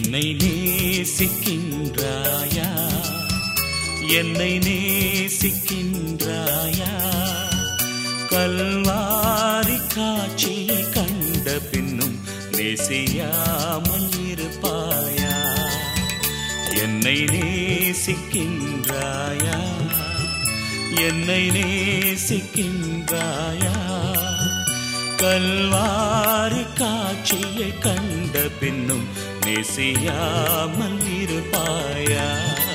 என்னை நேசிக்கின்றாயா என்னை நேசிக்கின்றாயா கல்வாரி காட்சியை கண்ட பின்னும் நேசியாமல் இருப்பாயா என்னை நேசிக்கின்றாயா என்னை நேசிக்கின்றாயா கல்வாரி காட்சியை கண்ட பின்னும் நேசியாமல் இருப்பாயா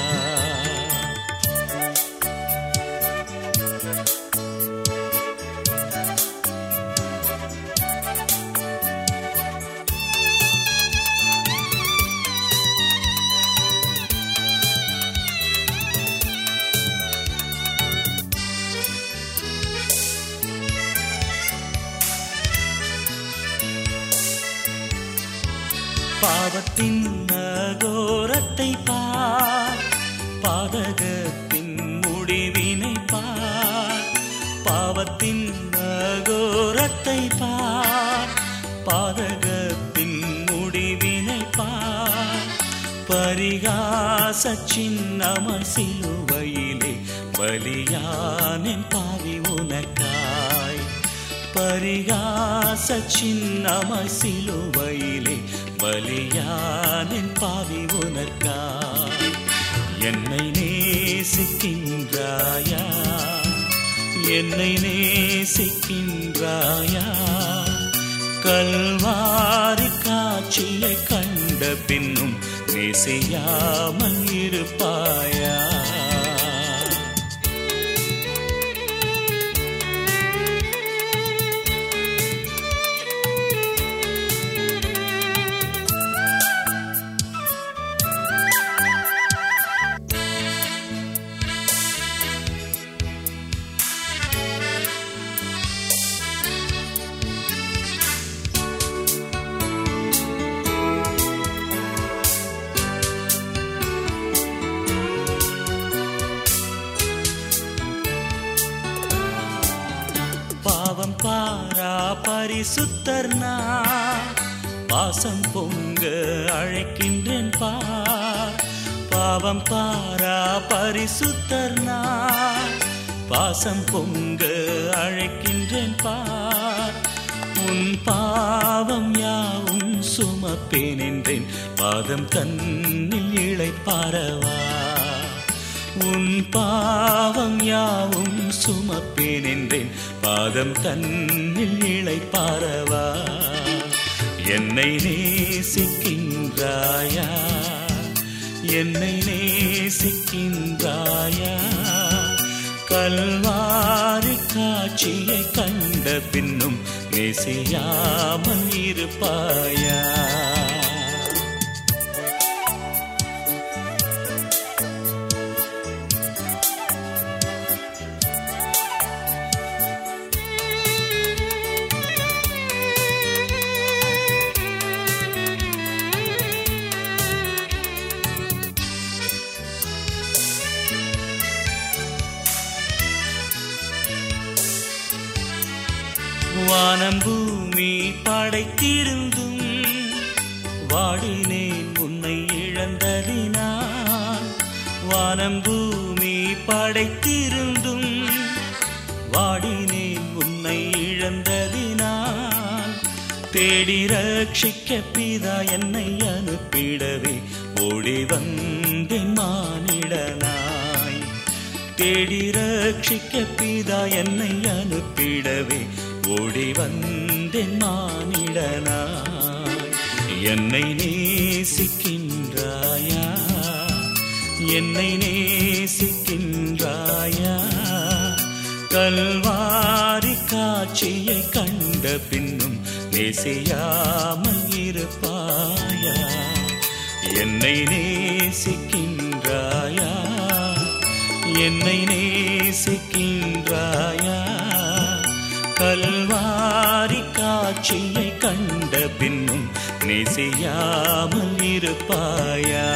பாவத்தின் அகோரத்தை பார் பாதகத்தின் முடிவினை பார் பாவத்தின் அகோரத்தை பார் பாதகத்தின் முடிவினை பார் பரிகாச சின்னமர் சிலுவையிலே பலியானின் பாவி உனக்காய் பரிகாச சின்னமர் சிலுவையிலே பலியானின் பாவி உனக்காய் என்னை நேசிக்கின்றாயா என்னை நேசிக்கின்றாயா கல்வாரி காட்சியை கண்ட பின்னும் நேசியாமல் இருப்பாயா பாவம் பாரா பரிசுத்தர்னா பாசம் பொங்க அழைக்கின்றேன் பார் பாவம் பாரா பரிசுத்தர்னா பாசம் பொங்க அழைக்கின்றேன் பார் உன் பாவம் யாவும் சுமப்பேன் என்றேன் பாதம் தன்னில் இழைப்பாரவா உன் பாவம் யாவும் சுமப்பேன் என்றேன் பாதம் தன்னில் இழைப்பாரவா என்னை நேசிக்கின்றாயா என்னை நேசிக்கின்றாயா கல்வாரி காட்சியை கண்ட பின்னும் நேசியாமல் இருப்பாயா வானம் பூமி படைத்திருந்தும் வாடினேன் உன்னை இழந்ததினால் வானம் பூமி படைத்திருந்தும் வாடினேன் உன்னை இழந்ததினால் தேடி ரட்சிக்க பிதா என்னை அனுப்பிடவே ஓடி வந்தேன் மானிடனாய் தேடி ரட்சிக்க பிதா என்னை அனுப்பிடவே ஓடி வந்தேன் மானிடனாய் என்னை நேசிக்கின்றாயா என்னை நேசிக்கின்றாயா கல்வாரி காட்சியை கண்ட பின்னும் நேசியாமல் இருப்பாயா என்னை நேசிக்கின்றாயா என்னை நேசிக்கின்றாயா கல்வாரி காட்சியை கண்ட பின்னும் நேசியாமல் இருப்பாயா